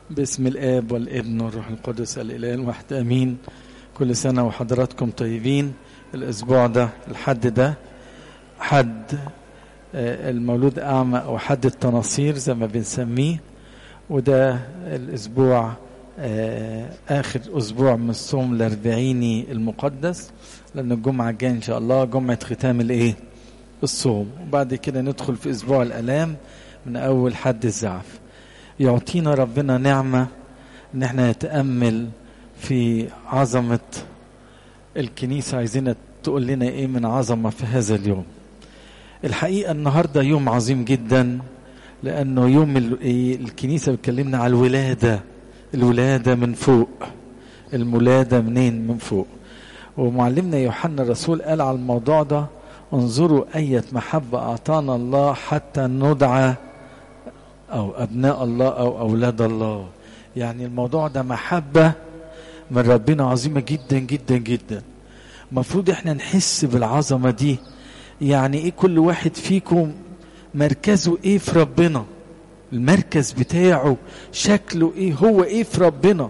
باسم الآب والابن والروح القدس الإله الواحد آمين كل سنة وحضراتكم طيبين الأسبوع ده الحد ده حد آه، المولود أعمى أو حد التناصير زي ما بنسميه وده الأسبوع آه، آخر أسبوع من الصوم الأربعيني المقدس لأن الجمعة الجاية إن شاء الله جمعة ختام الإيه؟ الصوم وبعد كده ندخل في أسبوع الآلام من أول حد الزعف يعطينا ربنا نعمة إن احنا نتأمل في عظمة الكنيسة عايزين تقول لنا إيه من عظمة في هذا اليوم الحقيقة النهاردة يوم عظيم جدا لأنه يوم ال- إيه الكنيسة بتكلمنا على الولادة الولادة من فوق المولادة منين من فوق ومعلمنا يوحنا الرسول قال على الموضوع ده انظروا أية محبة أعطانا الله حتى ندعى أو أبناء الله أو أولاد الله يعني الموضوع ده محبة من ربنا عظيمة جدا جدا جدا المفروض احنا نحس بالعظمة دي يعني ايه كل واحد فيكم مركزه ايه في ربنا المركز بتاعه شكله ايه هو ايه في ربنا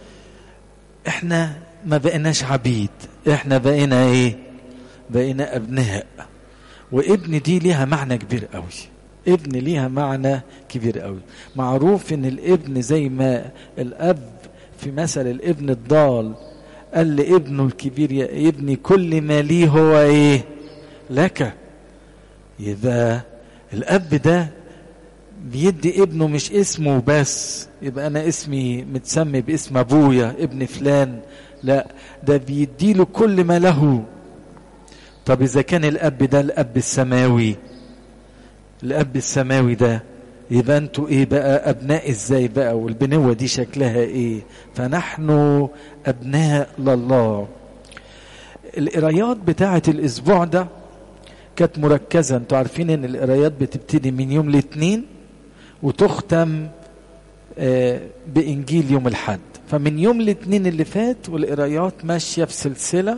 احنا ما بقيناش عبيد احنا بقينا ايه بقينا ابناء وابن دي ليها معنى كبير قوي ابن ليها معنى كبير قوي معروف ان الابن زي ما الاب في مثل الابن الضال قال لابنه الكبير يا ابني كل ما لي هو ايه لك يبقى الاب ده بيدي ابنه مش اسمه بس يبقى انا اسمي متسمي باسم ابويا ابن فلان لا ده بيديله كل ما له طب اذا كان الاب ده الاب السماوي الاب السماوي ده يبقى انتوا ايه بقى ابناء ازاي بقى والبنوة دي شكلها ايه فنحن ابناء لله القرايات بتاعه الاسبوع ده كانت مركزة انتوا عارفين ان القرايات بتبتدي من يوم الاثنين وتختم آه، بانجيل يوم الحد فمن يوم الاثنين اللي فات والقرايات ماشية في سلسلة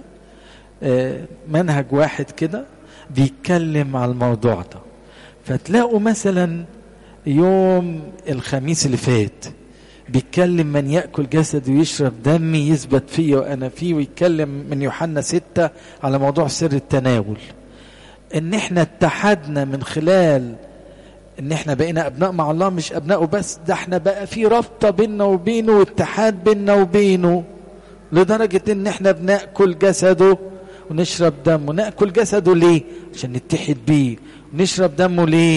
آه، منهج واحد كده بيتكلم على الموضوع ده فتلاقوا مثلا يوم الخميس اللي فات بيتكلم من يأكل جسدي ويشرب دمي يثبت فيه وأنا فيه ويتكلم من يوحنا ستة على موضوع سر التناول ان احنا اتحدنا من خلال ان احنا بقينا ابناء مع الله مش ابناء بس ده احنا بقى في رابطه بيننا وبينه واتحاد بيننا وبينه لدرجه ان احنا بناكل جسده ونشرب دمه ناكل جسده ليه عشان نتحد بيه ونشرب دمه ليه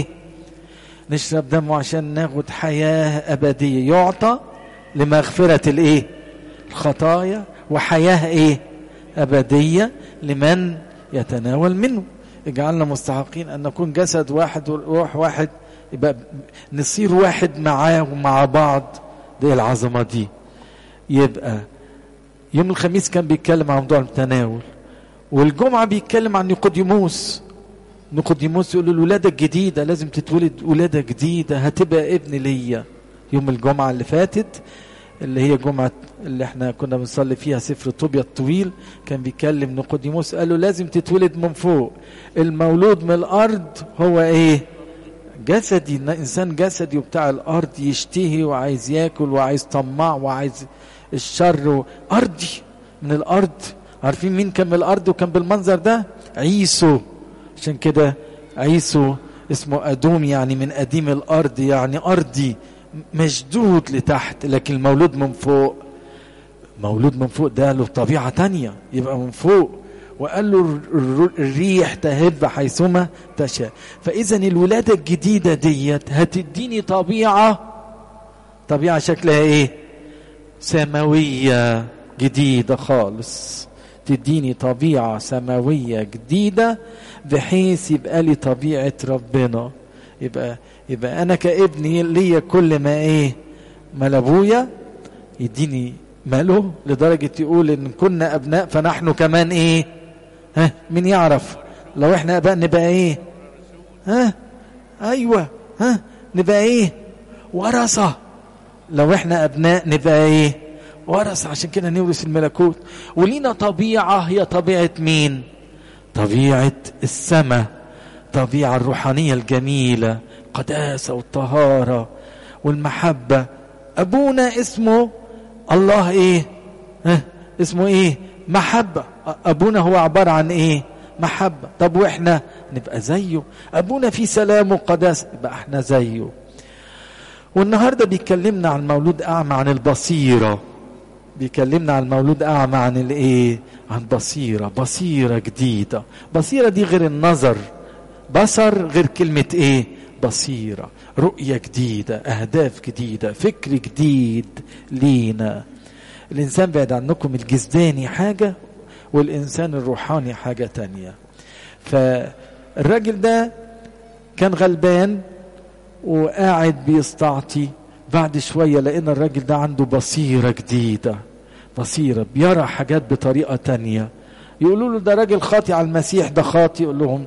نشرب دمه عشان ناخد حياه ابديه يعطى لمغفره الايه الخطايا وحياه ايه ابديه لمن يتناول منه اجعلنا مستحقين ان نكون جسد واحد وروح واحد يبقى نصير واحد معاه ومع بعض دي العظمه دي يبقى يوم الخميس كان بيتكلم عن موضوع التناول والجمعه بيتكلم عن نيقوديموس نيقوديموس يقول له الولاده الجديده لازم تتولد ولاده جديده هتبقى ابن ليا يوم الجمعه اللي فاتت اللي هي جمعة اللي احنا كنا بنصلي فيها سفر طوبيا الطويل كان بيكلم نيقوديموس قال له لازم تتولد من فوق المولود من الأرض هو ايه جسدي إنسان جسدي وبتاع الأرض يشتهي وعايز ياكل وعايز طماع وعايز الشر أرضي من الأرض عارفين مين كان من الأرض وكان بالمنظر ده عيسو عشان كده عيسو اسمه أدوم يعني من قديم الأرض يعني أرضي مشدود لتحت لكن المولود من فوق مولود من فوق ده له طبيعة تانية يبقى من فوق وقال له الر- الريح تهب حيثما تشاء فإذا الولادة الجديدة ديت هتديني طبيعة طبيعة شكلها ايه سماوية جديدة خالص تديني طبيعة سماوية جديدة بحيث يبقى لي طبيعة ربنا يبقى يبقى انا كابني ليا كل ما ايه ما لابويا يديني ماله لدرجة يقول ان كنا ابناء فنحن كمان ايه ها مين يعرف لو احنا اباء نبقى ايه ها ايوه ها نبقى ايه ورثة لو احنا ابناء نبقى ايه ورثة عشان كده نورث الملكوت ولينا طبيعة هي طبيعة مين طبيعة السماء الطبيعة الروحانية الجميلة القداسة والطهارة والمحبة ابونا اسمه الله ايه ها اسمه ايه محبة ابونا هو عبارة عن ايه محبة طب واحنا نبقى زيه ابونا في سلام وقداسة يبقى احنا زيه والنهاردة بيكلمنا عن مولود اعمى عن البصيرة بيكلمنا عن المولود اعمى عن الايه عن بصيرة بصيرة جديدة بصيرة دي غير النظر بصر غير كلمة ايه بصيرة رؤية جديدة أهداف جديدة فكر جديد لينا الإنسان بعد عنكم الجسداني حاجة والإنسان الروحاني حاجة تانية فالراجل ده كان غلبان وقاعد بيستعطي بعد شوية لقينا الراجل ده عنده بصيرة جديدة بصيرة بيرى حاجات بطريقة تانية يقولوا له ده راجل خاطي على المسيح ده خاطي يقول لهم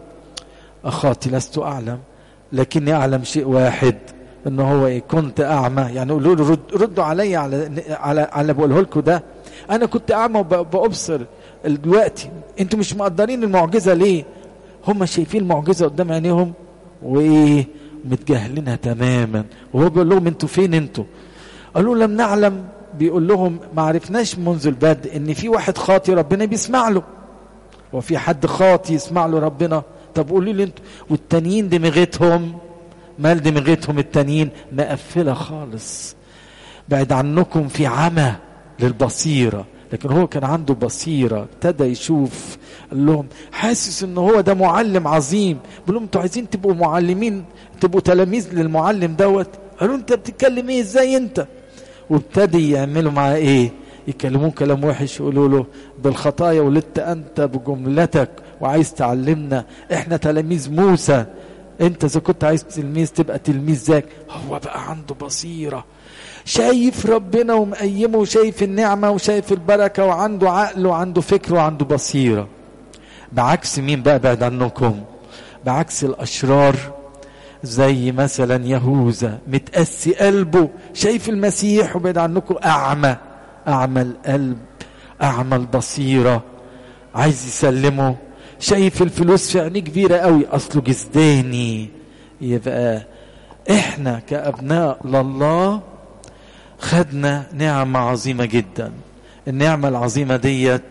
أخاطي لست أعلم لكني أعلم شيء واحد إن هو إيه كنت أعمى يعني قولوا له رد ردوا علي على على على بقوله لكم ده أنا كنت أعمى وبأبصر دلوقتي أنتوا مش مقدرين المعجزة ليه؟ هم شايفين المعجزة قدام عينيهم وإيه متجاهلينها تماما وهو بيقول لهم أنتوا فين أنتوا؟ قالوا لم نعلم بيقول لهم ما عرفناش منذ البدء ان في واحد خاطي ربنا بيسمع له وفي حد خاطي يسمع له ربنا طب قولوا لي انتوا والتانيين دماغتهم مال دماغتهم التانيين مقفله خالص بعد عنكم في عمى للبصيره لكن هو كان عنده بصيره ابتدى يشوف قال لهم حاسس ان هو ده معلم عظيم بيقول لهم انتوا عايزين تبقوا معلمين تبقوا تلاميذ للمعلم دوت قالوا انت بتتكلم ايه ازاي انت وابتدي يعملوا معاه ايه يكلموه كلام وحش يقولوا له بالخطايا ولدت انت بجملتك وعايز تعلمنا احنا تلاميذ موسى انت اذا كنت عايز تلميذ تبقى تلميذ ذاك هو بقى عنده بصيره شايف ربنا ومقيمه وشايف النعمه وشايف البركه وعنده عقل وعنده فكر وعنده بصيره بعكس مين بقى بعد عنكم بعكس الاشرار زي مثلا يهوذا متأسي قلبه شايف المسيح وبعد عنكم أعمى أعمى القلب أعمى البصيرة عايز يسلمه شايف الفلوس في عينيه كبيرة قوي أصله جسداني يبقى إحنا كأبناء لله خدنا نعمة عظيمة جدا النعمة العظيمة ديت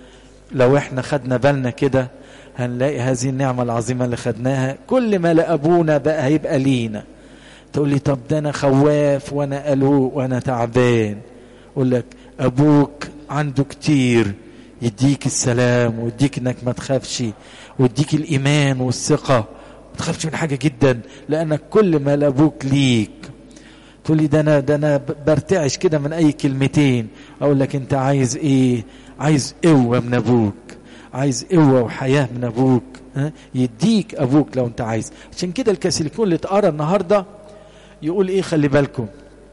لو احنا خدنا بالنا كده هنلاقي هذه النعمة العظيمة اللي خدناها كل ما لأبونا بقى هيبقى لينا تقول لي طب ده أنا خواف وأنا قلوق وأنا تعبان أقول لك أبوك عنده كتير يديك السلام ويديك إنك ما تخافش ويديك الإيمان والثقة ما تخافش من حاجة جدا لأنك كل ما لأبوك ليك تقول لي ده أنا ده أنا برتعش كده من أي كلمتين أقول لك أنت عايز إيه؟ عايز قوة من أبوك عايز قوة وحياة من أبوك ها؟ يديك أبوك لو أنت عايز عشان كده الكاثوليكون اللي اتقرا النهاردة يقول إيه خلي بالكم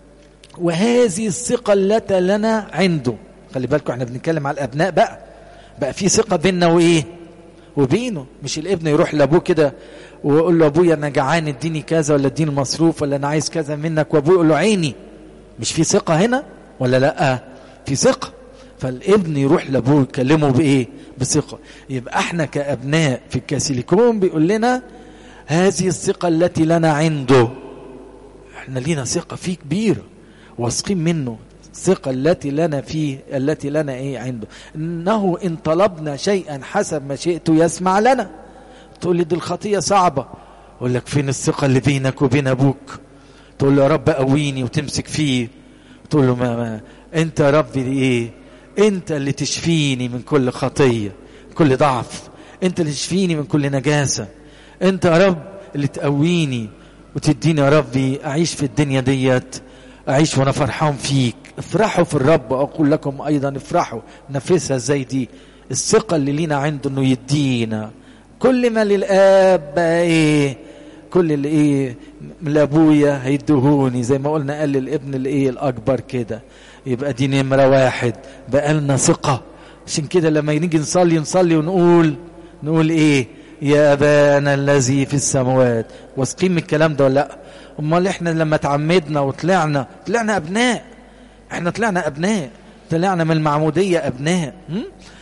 وهذه الثقة التي لنا عنده خلي بالكم احنا بنتكلم على الأبناء بقى بقى في ثقة بيننا وإيه وبينه مش الابن يروح لأبوه كده ويقول له أبويا أنا جعان اديني كذا ولا اديني مصروف ولا أنا عايز كذا منك وأبوه يقول له عيني مش في ثقة هنا ولا لأ في ثقة فالابن يروح لابوه يكلمه بايه بثقه يبقى احنا كابناء في الكاثوليكون بيقول لنا هذه الثقه التي لنا عنده احنا لينا ثقه فيه كبيره واثقين منه الثقه التي لنا فيه التي لنا ايه عنده انه ان طلبنا شيئا حسب مشيئته يسمع لنا تقول لي دي الخطيه صعبه اقول لك فين الثقه اللي بينك وبين ابوك تقول له يا رب قويني وتمسك فيه تقول له ما, ما انت يا ربي ايه انت اللي تشفيني من كل خطيه كل ضعف انت اللي تشفيني من كل نجاسه انت يا رب اللي تقويني وتديني يا ربي اعيش في الدنيا ديت اعيش وانا فرحان فيك افرحوا في الرب اقول لكم ايضا افرحوا نفسها زي دي الثقه اللي لينا عنده انه يدينا كل ما للاب بقى ايه كل اللي ايه لابويا هيدهوني زي ما قلنا قال للابن الايه الاكبر كده يبقى دي نمرة واحد بقى لنا ثقة عشان كده لما نيجي نصلي نصلي ونقول نقول ايه يا ابانا الذي في السماوات واثقين من الكلام ده ولا لا امال احنا لما تعمدنا وطلعنا طلعنا ابناء احنا طلعنا ابناء طلعنا من المعمودية ابناء م?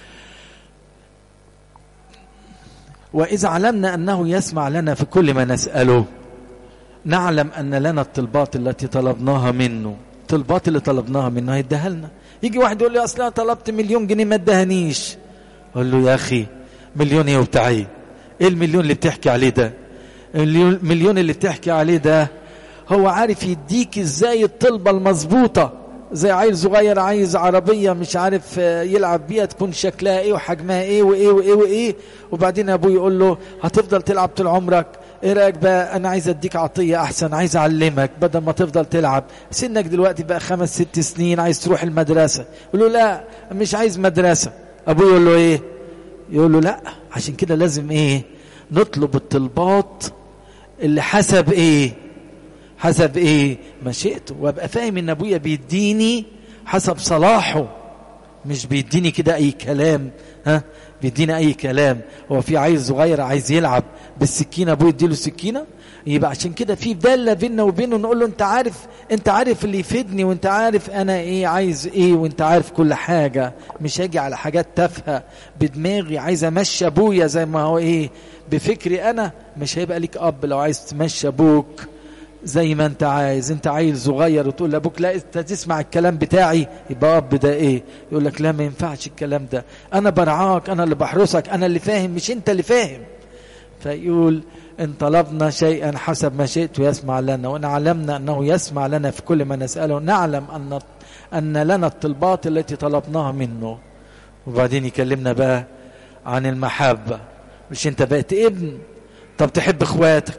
واذا علمنا انه يسمع لنا في كل ما نسأله نعلم ان لنا الطلبات التي طلبناها منه الطلبات اللي طلبناها منه هيديها لنا يجي واحد يقول لي اصل انا طلبت مليون جنيه ما ادهنيش اقول له يا اخي مليون ايه وبتاع ايه ايه المليون اللي بتحكي عليه ده المليون اللي بتحكي عليه ده هو عارف يديك ازاي الطلبة المظبوطة زي عيل صغير عايز عربية مش عارف يلعب بيها تكون شكلها ايه وحجمها ايه وايه وايه وايه وبعدين ابوه يقول له هتفضل تلعب طول عمرك ايه رايك بقى انا عايز اديك عطيه احسن عايز اعلمك بدل ما تفضل تلعب سنك دلوقتي بقى خمس ست سنين عايز تروح المدرسه يقول له لا مش عايز مدرسه ابوه يقول له ايه يقول له لا عشان كده لازم ايه نطلب الطلبات اللي حسب ايه حسب ايه مشيئته وابقى فاهم ان ابويا بيديني حسب صلاحه مش بيديني كده اي كلام ها بيدينا اي كلام هو في عيل صغير عايز يلعب بالسكينه ابوه يديله سكينه يبقى عشان كده في داله بيننا وبينه نقول له انت عارف انت عارف اللي يفيدني وانت عارف انا ايه عايز ايه وانت عارف كل حاجه مش هاجي على حاجات تافهه بدماغي عايز امشي ابويا زي ما هو ايه بفكري انا مش هيبقى ليك اب لو عايز تمشي ابوك زي ما انت عايز انت عيل صغير وتقول لابوك لا انت تسمع الكلام بتاعي يبقى اب ده ايه يقول لك لا ما ينفعش الكلام ده انا برعاك انا اللي بحرسك انا اللي فاهم مش انت اللي فاهم فيقول ان طلبنا شيئا حسب مشيئته يسمع لنا وان علمنا انه يسمع لنا في كل ما نساله نعلم ان ان لنا الطلبات التي طلبناها منه وبعدين يكلمنا بقى عن المحبه مش انت بقيت ابن طب تحب اخواتك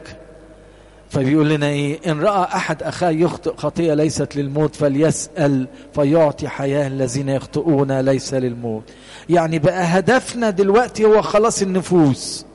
فبيقول لنا ايه ان راى احد اخاه يخطئ خطيئه ليست للموت فليسال فيعطي حياه الذين يخطئون ليس للموت يعني بقى هدفنا دلوقتي هو خلاص النفوس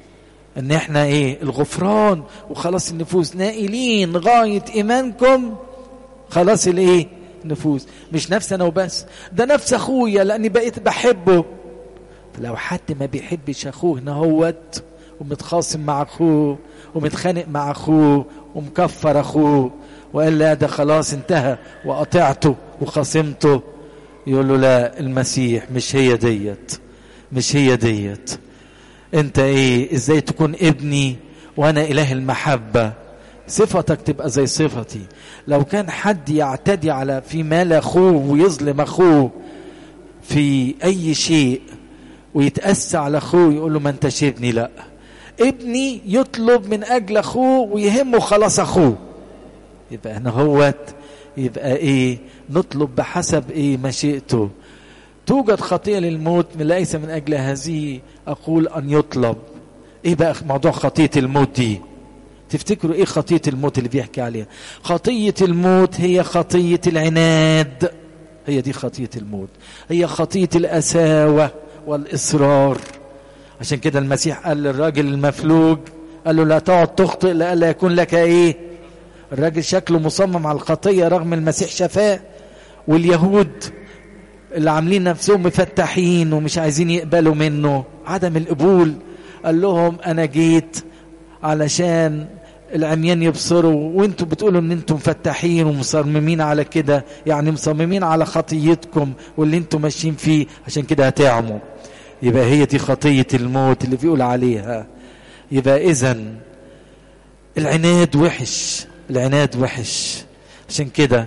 ان احنا ايه الغفران وخلاص النفوس نائلين غايه ايمانكم خلاص الايه نفوس مش نفس انا وبس ده نفس اخويا لاني بقيت بحبه لو حد ما بيحبش اخوه نهوت ومتخاصم مع اخوه ومتخانق مع اخوه ومكفر اخوه وقال لا ده خلاص انتهى وقطعته وخصمته يقول له لا المسيح مش هي ديت مش هي ديت انت ايه ازاي تكون ابني وانا اله المحبة صفتك تبقى زي صفتي لو كان حد يعتدي على في مال اخوه ويظلم اخوه في اي شيء ويتأسى على اخوه يقول له ما انتش ابني لا ابني يطلب من اجل اخوه ويهمه خلاص اخوه يبقى هنا هوت يبقى ايه نطلب بحسب ايه مشيئته توجد خطيئة للموت ليس من اجل هذه اقول ان يطلب ايه بقى موضوع خطية الموت دي تفتكروا ايه خطية الموت اللي بيحكي عليها خطية الموت هي خطية العناد هي دي خطية الموت هي خطية الأساوة والإصرار عشان كده المسيح قال للراجل المفلوج قال له لا تقعد تخطئ لألا يكون لك ايه الراجل شكله مصمم على الخطية رغم المسيح شفاه واليهود اللي عاملين نفسهم مفتحين ومش عايزين يقبلوا منه عدم القبول قال لهم انا جيت علشان العميان يبصروا وانتوا بتقولوا ان انتم مفتحين ومصممين على كده يعني مصممين على خطيتكم واللي انتم ماشيين فيه عشان كده هتعموا يبقى هي دي خطية الموت اللي بيقول عليها يبقى اذا العناد وحش العناد وحش عشان كده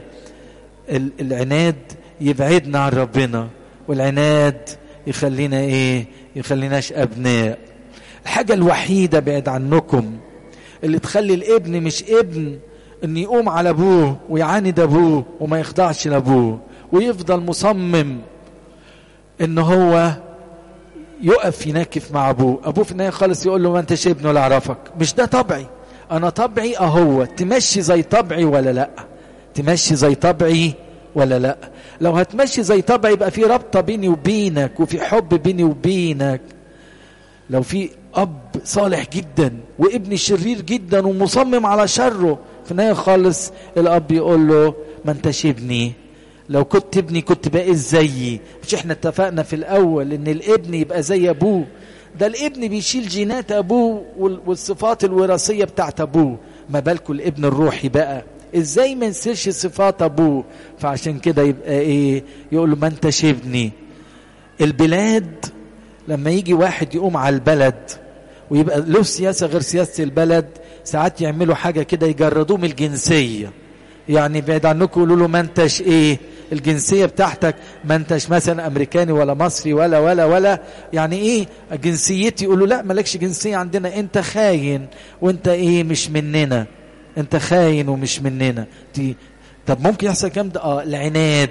العناد يبعدنا عن ربنا والعناد يخلينا ايه يخليناش ابناء الحاجة الوحيدة بعد عنكم اللي تخلي الابن مش ابن ان يقوم على ابوه ويعاند ابوه وما يخضعش لابوه ويفضل مصمم ان هو يقف يناكف مع ابوه ابوه في النهايه خالص يقول له ما انتش ابن ولا اعرفك مش ده طبعي انا طبعي اهو تمشي زي طبعي ولا لا تمشي زي طبعي ولا لا لو هتمشي زي طبعي يبقى في رابطه بيني وبينك وفي حب بيني وبينك لو في اب صالح جدا وابن شرير جدا ومصمم على شره في النهايه خالص الاب يقول له ما انتش ابني لو كنت ابني كنت بقيت زيي مش احنا اتفقنا في الاول ان الابن يبقى زي ابوه ده الابن بيشيل جينات ابوه والصفات الوراثيه بتاعت ابوه ما بالكم الابن الروحي بقى ازاي ما نسيرش صفات ابوه فعشان كده يبقى ايه يقول له ما انتش ابني البلاد لما يجي واحد يقوم على البلد ويبقى له سياسه غير سياسه البلد ساعات يعملوا حاجه كده يجردوه من الجنسيه يعني بعيد عنكم قولوا له ما انتش ايه الجنسيه بتاعتك ما انتش مثلا امريكاني ولا مصري ولا ولا ولا يعني ايه جنسيتي يقولوا لا مالكش جنسيه عندنا انت خاين وانت ايه مش مننا انت خاين ومش مننا دي طب ممكن يحصل كام ده اه العناد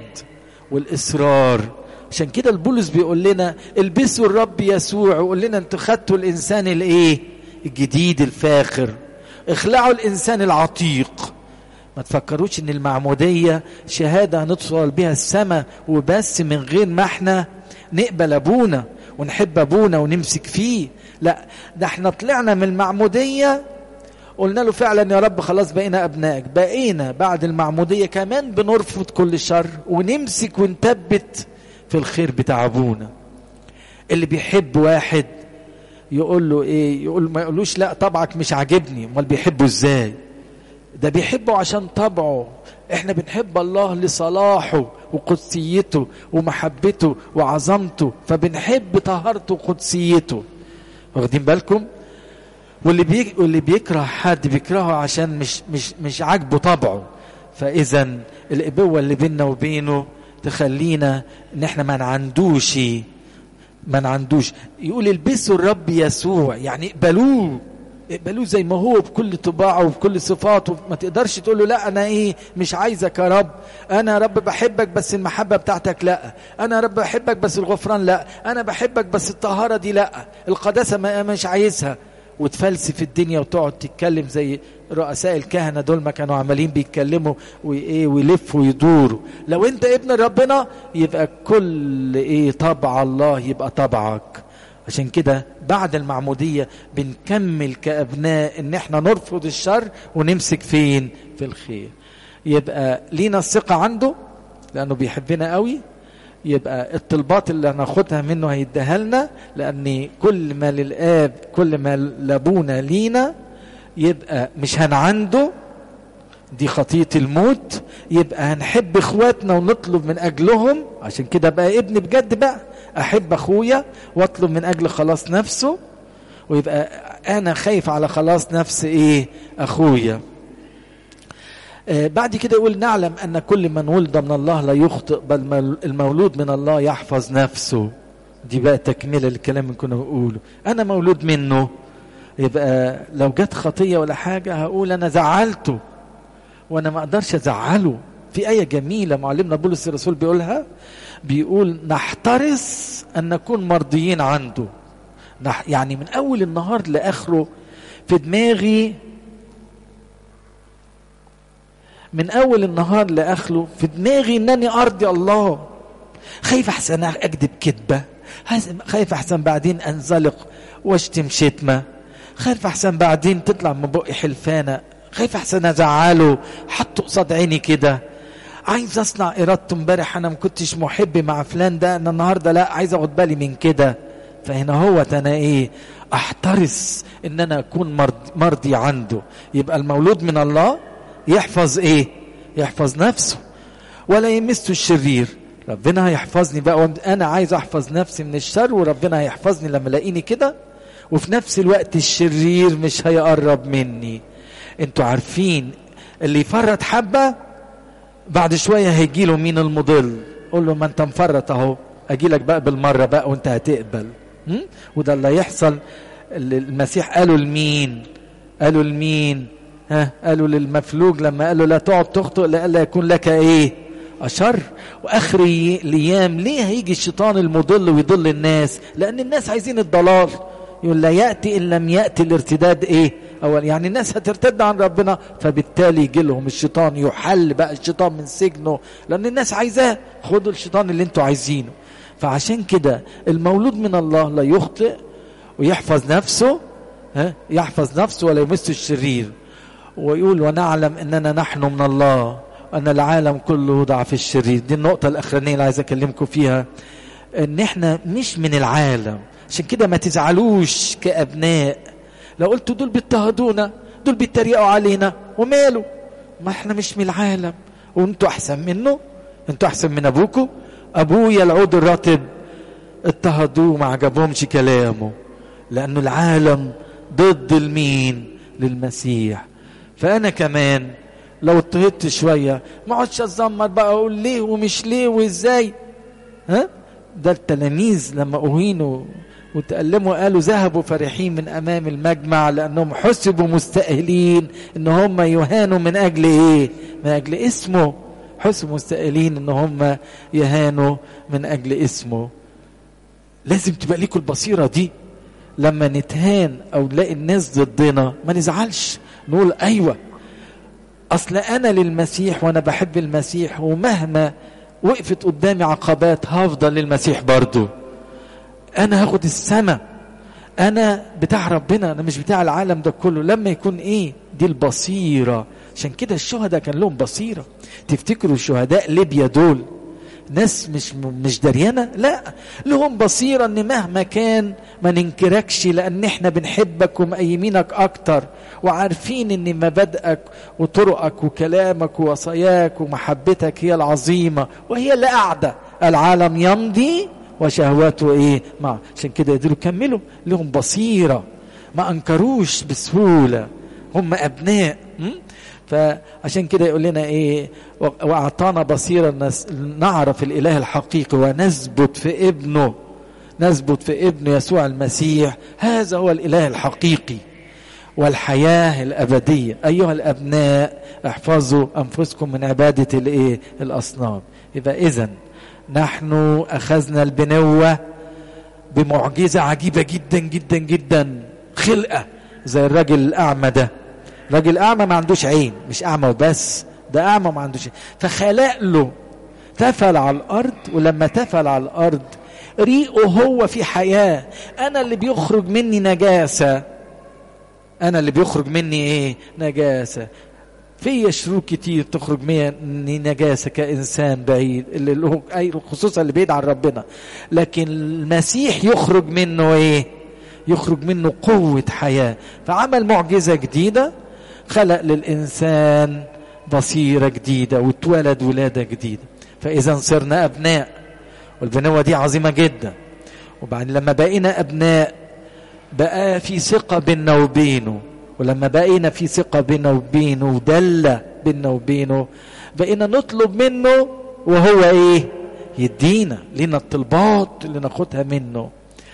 والاصرار عشان كده البولس بيقول لنا البسوا الرب يسوع ويقول لنا انتوا خدتوا الانسان الايه الجديد الفاخر اخلعوا الانسان العتيق ما تفكروش ان المعمودية شهادة هندخل بها السماء وبس من غير ما احنا نقبل ابونا ونحب ابونا ونمسك فيه لا ده احنا طلعنا من المعمودية قلنا له فعلا يا رب خلاص بقينا ابنائك بقينا بعد المعمودية كمان بنرفض كل شر ونمسك ونثبت في الخير بتاع ابونا اللي بيحب واحد يقول له ايه يقول ما يقولوش لا طبعك مش عاجبني امال بيحبه ازاي ده بيحبه عشان طبعه احنا بنحب الله لصلاحه وقدسيته ومحبته وعظمته فبنحب طهارته وقدسيته واخدين بالكم واللي بي... واللي بيكره حد بيكرهه عشان مش مش مش عاجبه طبعه فاذا الابوه اللي بيننا وبينه تخلينا ان احنا ما نعندوش ما نعندوش يقول البسوا الرب يسوع يعني اقبلوه اقبلوه زي ما هو بكل طباعه وبكل صفاته ما تقدرش تقول له لا انا ايه مش عايزك يا رب انا يا رب بحبك بس المحبه بتاعتك لا انا يا رب بحبك بس الغفران لا انا بحبك بس الطهاره دي لا القداسه ما مش عايزها وتفلسف الدنيا وتقعد تتكلم زي رؤساء الكهنة دول ما كانوا عمالين بيتكلموا وايه ويلفوا ويدوروا لو انت ابن ربنا يبقى كل ايه طبع الله يبقى طبعك عشان كده بعد المعمودية بنكمل كأبناء ان احنا نرفض الشر ونمسك فين في الخير يبقى لينا الثقة عنده لأنه بيحبنا قوي يبقى الطلبات اللي هناخدها منه هيديها لنا لأن كل ما للآب كل ما لابونا لينا يبقى مش هنعنده دي خطية الموت يبقى هنحب اخواتنا ونطلب من اجلهم عشان كده بقى ابن بجد بقى احب اخويا واطلب من اجل خلاص نفسه ويبقى انا خايف على خلاص نفس ايه اخويا آه بعد كده يقول نعلم ان كل من ولد من الله لا يخطئ بل المولود من الله يحفظ نفسه دي بقى تكمله للكلام اللي كنا بنقوله انا مولود منه يبقى لو جت خطيه ولا حاجه هقول انا زعلته وانا ما اقدرش ازعله في ايه جميله معلمنا بولس الرسول بيقولها بيقول نحترس ان نكون مرضيين عنده يعني من اول النهار لاخره في دماغي من اول النهار لاخره في دماغي انني ارضي الله خايف احسن اكذب كذبه خايف احسن بعدين انزلق واشتم شتمه خايف احسن بعدين تطلع من بقي حلفانه خايف احسن ازعله حطه قصاد عيني كده عايز اصنع ارادته امبارح انا ما كنتش محب مع فلان ده انا النهارده لا عايز اخد بالي من كده فهنا هو انا ايه احترس ان انا اكون مرضي, مرضي عنده يبقى المولود من الله يحفظ ايه يحفظ نفسه ولا يمسه الشرير ربنا هيحفظني بقى انا عايز احفظ نفسي من الشر وربنا هيحفظني لما الاقيني كده وفي نفس الوقت الشرير مش هيقرب مني انتوا عارفين اللي يفرط حبة بعد شوية هيجي له مين المضل قول له ما انت مفرط اهو اجي لك بقى بالمرة بقى وانت هتقبل م? وده اللي يحصل اللي المسيح قالوا لمين قالوا لمين ها قالوا للمفلوج لما قالوا لا تقعد تخطئ لألا يكون لك ايه أشر وآخر الأيام ليه هيجي الشيطان المضل ويضل الناس لأن الناس عايزين الضلال يقول لا يأتي إن لم يأتي الارتداد إيه أول يعني الناس هترتد عن ربنا فبالتالي يجي لهم الشيطان يحل بقى الشيطان من سجنه لأن الناس عايزاه خدوا الشيطان اللي انتوا عايزينه فعشان كده المولود من الله لا يخطئ ويحفظ نفسه ها يحفظ نفسه ولا يمس الشرير ويقول ونعلم اننا نحن من الله ان العالم كله وضع في الشرير دي النقطه الاخرانيه اللي عايز اكلمكم فيها ان احنا مش من العالم عشان كده ما تزعلوش كابناء لو قلتوا دول بيضطهدونا دول بيتريقوا علينا وماله ما احنا مش من العالم وانتوا احسن منه انتوا احسن من ابوكم ابويا العود الرطب اضطهدوه ما عجبهمش كلامه لانه العالم ضد المين للمسيح فانا كمان لو اضطهدت شويه ما اقعدش اتذمر بقى اقول ليه ومش ليه وازاي ها ده التلاميذ لما اهينوا وتألموا قالوا ذهبوا فرحين من امام المجمع لانهم حسبوا مستاهلين ان هم يهانوا من اجل ايه من اجل اسمه حسبوا مستاهلين ان هم يهانوا من اجل اسمه لازم تبقى ليكوا البصيره دي لما نتهان او نلاقي الناس ضدنا ما نزعلش نقول ايوه اصل انا للمسيح وانا بحب المسيح ومهما وقفت قدامي عقبات هفضل للمسيح برضو انا هاخد السما انا بتاع ربنا انا مش بتاع العالم ده كله لما يكون ايه دي البصيره عشان كده الشهداء كان لهم بصيره تفتكروا شهداء ليبيا دول ناس مش مش دريانه لا لهم بصيره ان مهما كان ما ننكركش لان احنا بنحبك ومقيمينك اكتر وعارفين ان مبادئك وطرقك وكلامك ووصاياك ومحبتك هي العظيمه وهي اللي قاعده العالم يمضي وشهواته ايه مع عشان كده يقدروا يكملوا لهم بصيره ما انكروش بسهوله هم ابناء م? فعشان كده يقول لنا ايه واعطانا بصيرا نعرف الاله الحقيقي ونثبت في ابنه نثبت في ابنه يسوع المسيح هذا هو الاله الحقيقي والحياه الابديه ايها الابناء احفظوا انفسكم من عباده الايه الاصنام يبقى اذا نحن اخذنا البنوه بمعجزه عجيبه جدا جدا جدا خلقه زي الراجل الاعمى ده راجل اعمى ما عندوش عين مش اعمى وبس ده اعمى ما عندوش عين فخلق له تفل على الارض ولما تفل على الارض ريقه هو في حياه انا اللي بيخرج مني نجاسه انا اللي بيخرج مني ايه نجاسه في شرور كتير تخرج مني نجاسه كانسان بعيد اللي اي خصوصا اللي بعيد عن ربنا لكن المسيح يخرج منه ايه يخرج منه قوه حياه فعمل معجزه جديده خلق للإنسان بصيرة جديدة واتولد ولادة جديدة فإذا صرنا أبناء والبنوة دي عظيمة جدا وبعدين لما بقينا أبناء بقى في ثقة بيننا وبينه ولما بقينا في ثقة بيننا وبينه ودلة بيننا وبينه بقينا نطلب منه وهو ايه يدينا لنا الطلبات اللي ناخدها منه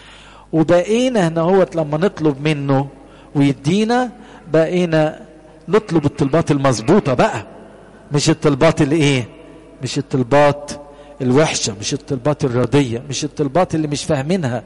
وبقينا هنا هو لما نطلب منه ويدينا بقينا نطلب الطلبات المظبوطه بقى مش الطلبات اللي ايه مش الطلبات الوحشه مش الطلبات الرديه مش الطلبات اللي مش فاهمينها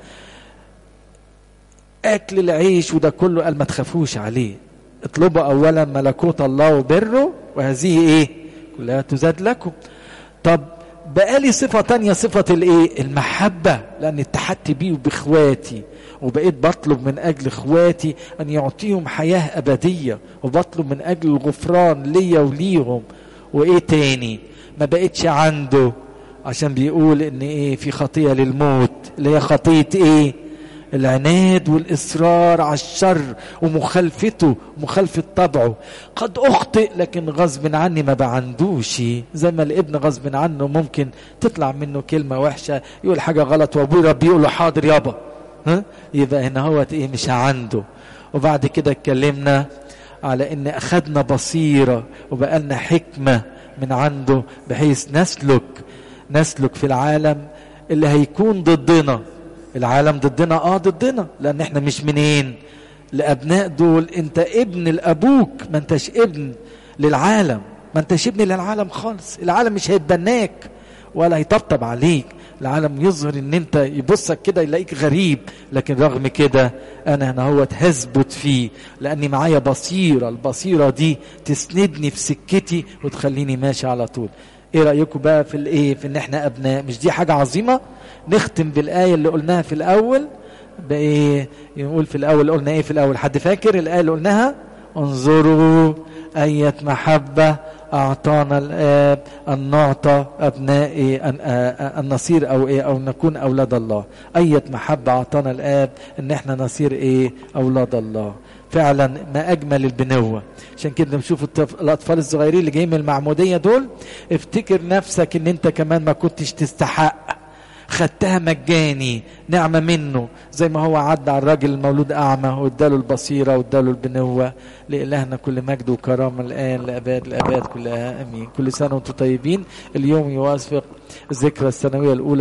اكل العيش وده كله قال ما تخافوش عليه اطلبوا اولا ملكوت الله وبره وهذه ايه كلها تزاد لكم طب بقالي صفة تانية صفة الايه المحبة لان اتحدت بيه وباخواتي وبقيت بطلب من اجل اخواتي ان يعطيهم حياة ابدية وبطلب من اجل الغفران ليا وليهم وايه تاني ما بقتش عنده عشان بيقول ان ايه في خطية للموت اللي هي خطية ايه العناد والإصرار على الشر ومخالفته مخالفة طبعه قد أخطئ لكن غصب عني ما بعندوش زي ما الابن غصب عنه ممكن تطلع منه كلمة وحشة يقول حاجة غلط وأبوه ربي يقول له حاضر يابا ها يبقى هنا هو إيه مش عنده وبعد كده اتكلمنا على ان اخذنا بصيرة وبقى لنا حكمة من عنده بحيث نسلك نسلك في العالم اللي هيكون ضدنا العالم ضدنا اه ضدنا لان احنا مش منين الابناء دول انت ابن لابوك ما انتش ابن للعالم ما انتش ابن للعالم خالص العالم مش هيتبناك ولا هيطبطب عليك العالم يظهر ان انت يبصك كده يلاقيك غريب لكن رغم كده انا هنا هو هثبت فيه لاني معايا بصيره البصيره دي تسندني في سكتي وتخليني ماشي على طول ايه رايكم بقى في الايه في ان احنا ابناء مش دي حاجه عظيمه نختم بالايه اللي قلناها في الاول بايه نقول في الاول قلنا ايه في الاول حد فاكر الايه اللي قلناها انظروا اية محبة أعطانا الآب أن نعطى أبناء أن, أن نصير أو إيه أو نكون أولاد الله أية محبة أعطانا الآب أن إحنا نصير إيه أولاد الله فعلا ما أجمل البنوة عشان كده نشوف الأطفال الصغيرين اللي جايين من المعمودية دول افتكر نفسك أن أنت كمان ما كنتش تستحق خدتها مجاني نعمة منه زي ما هو عدى على الراجل المولود أعمى واداله البصيرة واداله البنوة لإلهنا كل مجد وكرامة الآن لأباد الأباد كلها أمين كل سنة وأنتم طيبين اليوم يوافق الذكرى السنوية الأولى